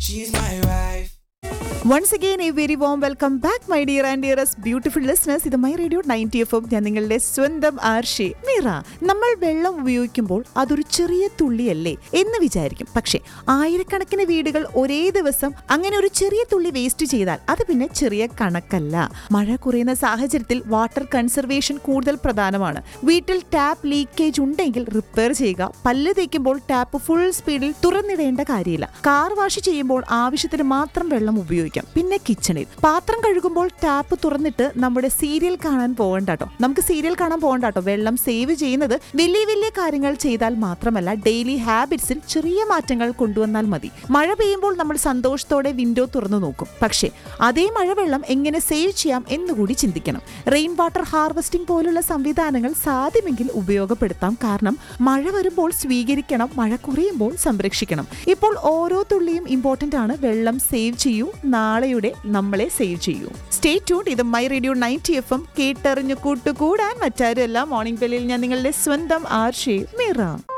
She's my wife. Once again a very warm welcome back my dear and dearest beautiful listeners ഇത് my radio ninety F M ഞാൻ നിങ്ങളുടെ സ്വന്തം ആർഷി മീറ നമ്മൾ വെള്ളം ഉപയോഗിക്കുമ്പോൾ അതൊരു ചെറിയ തുള്ളിയല്ലേ എന്ന് വിചാരിക്കും പക്ഷേ ആയിരക്കണക്കിന് വീടുകൾ ഒരേ ദിവസം അങ്ങനെ ഒരു ചെറിയ തുള്ളി വേസ്റ്റ് ചെയ്താൽ അത് പിന്നെ ചെറിയ കണക്കല്ല മഴ കുറയുന്ന സാഹചര്യത്തിൽ വാട്ടർ കൺസർവേഷൻ കൂടുതൽ പ്രധാനമാണ് വീട്ടിൽ ടാപ്പ് ലീക്കേജ് ഉണ്ടെങ്കിൽ റിപ്പയർ ചെയ്യുക പല്ല് തേക്കുമ്പോൾ ടാപ്പ് ഫുൾ സ്പീഡിൽ തുറന്നിടേണ്ട കാര്യമില്ല കാർ വാഷ് ചെയ്യുമ്പോൾ ആവശ്യത്തിന് മാത്രം വെള്ളം ഉപയോഗിക്കാം പിന്നെ കിച്ചണിൽ പാത്രം കഴുകുമ്പോൾ ടാപ്പ് തുറന്നിട്ട് നമ്മുടെ സീരിയൽ കാണാൻ പോകണ്ട കേട്ടോ നമുക്ക് സീരിയൽ കാണാൻ പോകണ്ട കേട്ടോ വെള്ളം സേവ് ചെയ്യുന്നത് വലിയ വലിയ കാര്യങ്ങൾ ചെയ്താൽ മാത്രമല്ല ഡെയിലി ഹാബിറ്റ്സിൽ ചെറിയ മാറ്റങ്ങൾ കൊണ്ടുവന്നാൽ മതി മഴ പെയ്യുമ്പോൾ നമ്മൾ സന്തോഷത്തോടെ വിൻഡോ തുറന്നു നോക്കും പക്ഷേ അതേ മഴവെള്ളം എങ്ങനെ സേവ് ചെയ്യാം എന്നുകൂടി ചിന്തിക്കണം റെയിൻ വാട്ടർ ഹാർവസ്റ്റിംഗ് പോലുള്ള സംവിധാനങ്ങൾ സാധ്യമെങ്കിൽ ഉപയോഗപ്പെടുത്താം കാരണം മഴ വരുമ്പോൾ സ്വീകരിക്കണം മഴ കുറയുമ്പോൾ സംരക്ഷിക്കണം ഇപ്പോൾ ഓരോ തുള്ളിയും ഇമ്പോർട്ടന്റ് ആണ് വെള്ളം സേവ് ചെയ്യൂ നാളെയുടെ നമ്മളെ സേവ് ചെയ്യൂ സ്റ്റേ ട്യൂൺ ഇത് my radio ninety F M കേട്ടറിഞ്ഞു കൂട്ടുകൂടാൻ മറ്റാരുമല്ല മോർണിംഗ് ബെല്ലിൽ ഞാൻ നിങ്ങളുടെ സ്വന്തം ആർഷേ മീറ